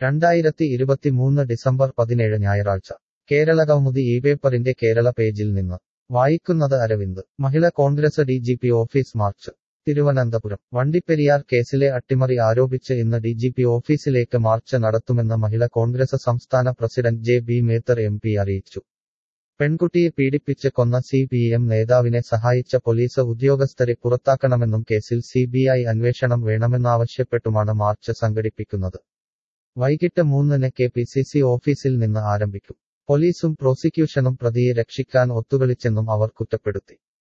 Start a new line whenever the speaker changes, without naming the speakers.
രണ്ടായിരത്തി ഇരുപത്തിമൂന്ന് ഡിസംബർ പതിനേഴ് ഞായറാഴ്ച കേരളകൗമുദി ഈ പേപ്പറിന്റെ കേരള പേജിൽ നിന്ന് വായിക്കുന്നത് Aravind Mahila Congress D G P office march Thiruvananthapuram Vandiperiyar കേസിലെ അട്ടിമറി ആരോപിച്ച് ഇന്ന് ഡി ജി പി ഓഫീസിലേക്ക് മാർച്ച് നടത്തുമെന്ന് മഹിള കോൺഗ്രസ് സംസ്ഥാന president J B Mether M P അറിയിച്ചു പെൺകുട്ടിയെ പീഡിപ്പിച്ച് കൊന്ന സി പി എം നേതാവിനെ സഹായിച്ച പോലീസ് ഉദ്യോഗസ്ഥരെ പുറത്താക്കണമെന്നും കേസിൽ സി ബി ഐ അന്വേഷണം വേണമെന്നാവശ്യപ്പെട്ടുമാണ് മാർച്ച് സംഘടിപ്പിക്കുന്നത് വൈകിട്ട് മൂന്നിന് കെ പി സി സി ഓഫീസിൽ നിന്ന് ആരംഭിക്കും പോലീസും പ്രോസിക്യൂഷനും പ്രതിയെ രക്ഷിക്കാൻ ഒത്തുകളിച്ചെന്നും അവർ കുറ്റപ്പെടുത്തി